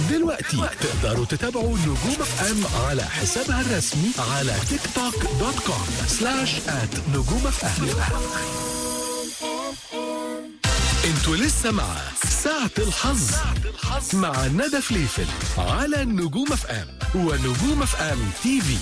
دلوقتي تقدروا تتابعوا نجوم اف ام على حسابها الرسمي على تيك توك دوت كوم سلاش ات نجوم اف ام انتوا لسه مع ساعة الحظ مع ندى فليفل على نجوم اف ام ونجوم اف ام تي في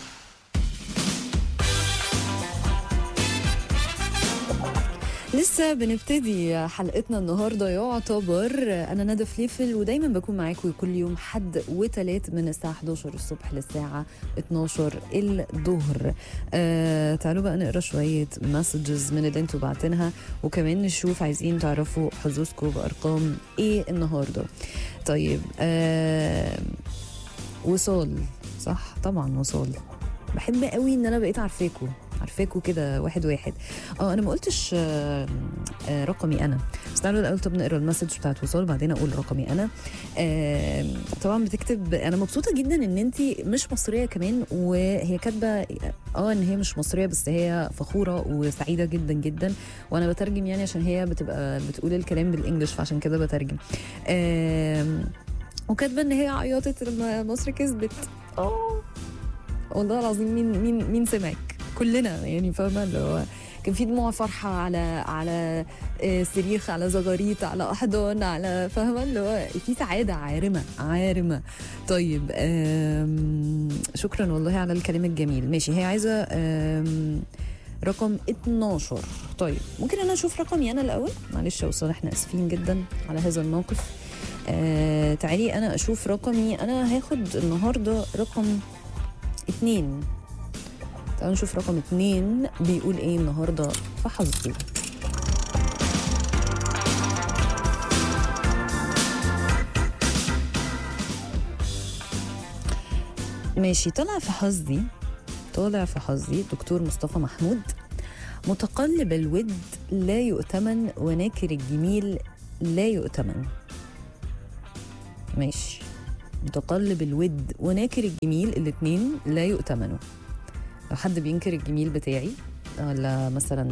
لسه بنبتدي حلقتنا النهارده يعتبر انا ندى فليفل ودايما بكون معاكم كل يوم حد وتلات من الساعه 11 الصبح للساعه 12 الظهر آه تعالوا بقى نقرا شويه مسجز من اللي انتوا بعتينها وكمان نشوف عايزين تعرفوا حظوظكم بارقام ايه النهارده طيب آه وصال صح طبعا وصال بحب قوي ان انا بقيت عارفاكوا عارفاكوا كده واحد واحد اه انا ما قلتش آه آه رقمي انا بس تعالوا الاول طب نقرا المسج بتاعت وصال بعدين اقول رقمي انا آه طبعا بتكتب انا مبسوطه جدا ان انت مش مصريه كمان وهي كاتبه اه ان هي مش مصريه بس هي فخوره وسعيده جدا جدا وانا بترجم يعني عشان هي بتبقى بتقول الكلام بالانجلش فعشان كده بترجم آه وكاتبه ان هي عيطت لما مصر كسبت اه والله العظيم مين مين مين سمعك كلنا يعني فاهمه اللي هو كان في دموع فرحه على على آه، صريخ على زغاريط على احضان على فاهمه اللي هو في سعاده عارمه عارمه طيب آم، شكرا والله على الكلام الجميل ماشي هي عايزه آم، رقم 12 طيب ممكن انا اشوف رقمي انا الاول معلش يا وصال احنا اسفين جدا على هذا الموقف آه تعالي انا اشوف رقمي انا هاخد النهارده رقم اتنين تعالوا نشوف رقم اتنين بيقول ايه النهارده في حظي ماشي طلع في حظي طالع في حظي دكتور مصطفى محمود متقلب الود لا يؤتمن وناكر الجميل لا يؤتمن ماشي متقلب الود وناكر الجميل الاتنين لا يؤتمنوا لو حد بينكر الجميل بتاعي ولا مثلا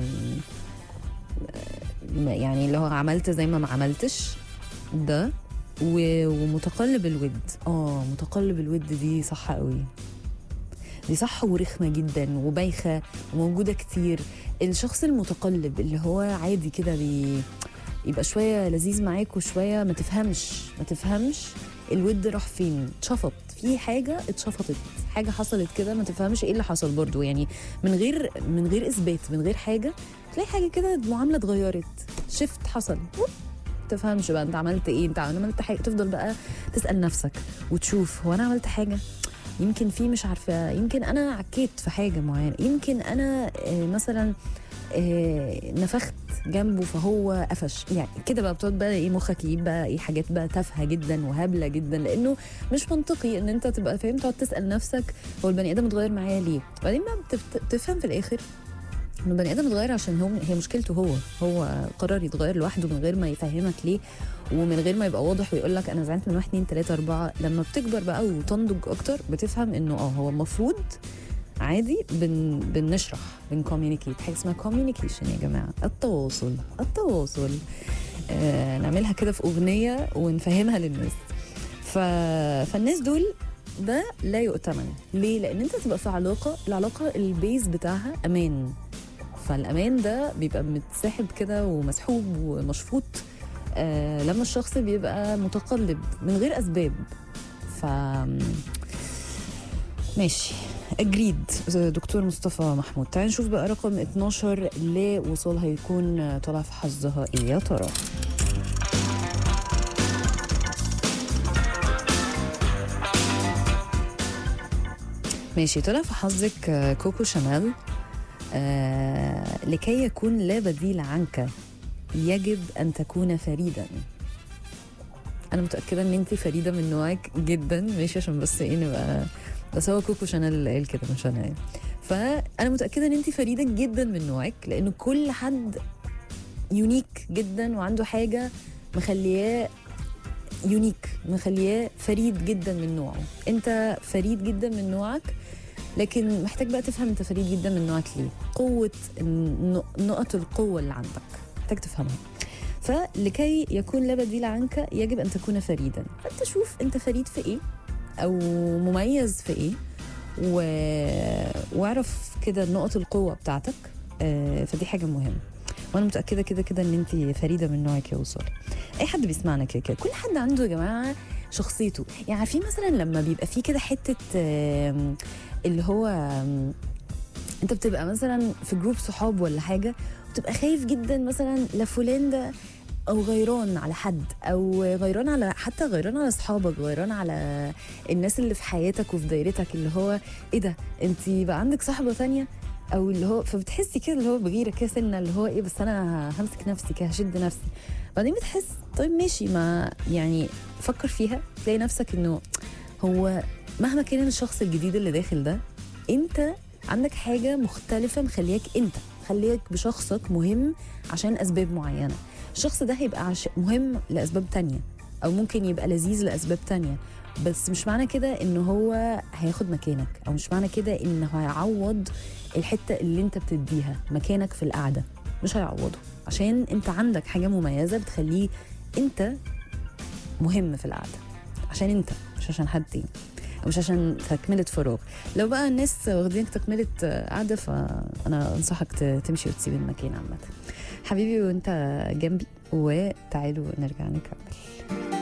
آه، يعني اللي هو عملت زي ما ما عملتش ده و- ومتقلب الود اه متقلب الود دي صح قوي دي صح ورخمه جدا وبايخه وموجوده كتير الشخص المتقلب اللي هو عادي كده بي يبقى شويه لذيذ معاك وشويه ما تفهمش ما تفهمش الود راح فين اتشفط في حاجه اتشفطت حاجه حصلت كده ما تفهمش ايه اللي حصل برضو يعني من غير من غير اثبات من غير حاجه تلاقي حاجه كده المعامله اتغيرت شفت حصل ووب، تفهمش بقى انت عملت ايه انت عملت حاجه تفضل بقى تسال نفسك وتشوف هو انا عملت حاجه يمكن في مش عارفه يمكن انا عكيت في حاجه معينه يمكن انا آه، مثلا آه، نفخت جنبه فهو قفش يعني كده بقى بتقعد بقى ايه مخك يجيب بقى ايه حاجات بقى تافهه جدا وهبله جدا لانه مش منطقي ان انت تبقى فاهم تقعد تسال نفسك هو البني ادم اتغير معايا ليه؟ بعدين بقى بتفت- بتفهم في الاخر ان البني ادم اتغير عشان هو هي مشكلته هو هو قرر يتغير لوحده من غير ما يفهمك ليه ومن غير ما يبقى واضح ويقول لك انا زعلت من واحد اتنين تلاته اربعه لما بتكبر بقى وتنضج اكتر بتفهم انه اه هو المفروض عادي بن بنشرح بنكوميونيكيت حاجه اسمها كوميونيكيشن يا جماعه التواصل التواصل آه نعملها كده في اغنيه ونفهمها للناس ف... فالناس دول ده لا يؤتمن ليه لان انت تبقى في علاقه العلاقه البيز بتاعها امان فالامان ده بيبقى متسحب كده ومسحوب ومشفوط آه لما الشخص بيبقى متقلب من غير اسباب ف ماشي اجريد دكتور مصطفى محمود تعال نشوف بقى رقم 12 لوصول هيكون طالع في حظها ايه يا ترى ماشي طلع في حظك آه، كوكو شانيل آه لكي يكون لا بديل عنك يجب ان تكون فريدا انا متاكده ان انت فريده من نوعك جدا ماشي عشان بس ايه نبقى بس هو كوكو شانيل اللي قال كده مش انا يعني فانا متاكده ان انت فريده جدا من نوعك لان كل حد يونيك جدا وعنده حاجه مخلياه يونيك مخلياه فريد جدا من نوعه انت فريد جدا من نوعك لكن محتاج بقى تفهم انت فريد جدا من نوعك ليه قوه الن- نقط القوه اللي عندك محتاج تفهمها فلكي يكون لا بديل عنك يجب ان تكون فريدا فانت شوف انت فريد في ايه او مميز في ايه و... واعرف كده نقط القوه بتاعتك آه، فدي حاجه مهمه وانا متاكده كده كده ان انت فريده من نوعك يا وصال اي حد بيسمعنا كده كده كل حد عنده يا جماعه شخصيته يعني عارفين مثلا لما بيبقى فيه كده حته آم، اللي هو آم، انت بتبقى مثلا في جروب صحاب ولا حاجه وتبقى خايف جدا مثلا لفلان ده او غيران على حد او غيران على حتى غيران على اصحابك غيران على الناس اللي في حياتك وفي دايرتك اللي هو ايه ده انت بقى عندك صاحبه ثانيه او اللي هو فبتحسي كده اللي هو بغيره كده سنه اللي هو ايه بس انا همسك نفسي كده هشد نفسي بعدين بتحس طيب ماشي ما يعني فكر فيها تلاقي نفسك انه هو مهما كان الشخص الجديد اللي داخل ده انت عندك حاجه مختلفه مخلياك انت خليك بشخصك مهم عشان اسباب معينه الشخص ده هيبقى عش... مهم لاسباب تانية او ممكن يبقى لذيذ لاسباب تانية بس مش معنى كده ان هو هياخد مكانك او مش معنى كده انه هيعوض الحته اللي انت بتديها مكانك في القعده مش هيعوضه عشان انت عندك حاجه مميزه بتخليه انت مهم في القعده عشان انت مش عشان حد تاني أو مش عشان تكملة فراغ لو بقى الناس واخدينك تكملة قعدة فأنا أنصحك ت- تمشي وتسيب المكان عامة حبيبي وانت جنبي وتعالوا نرجع نكمل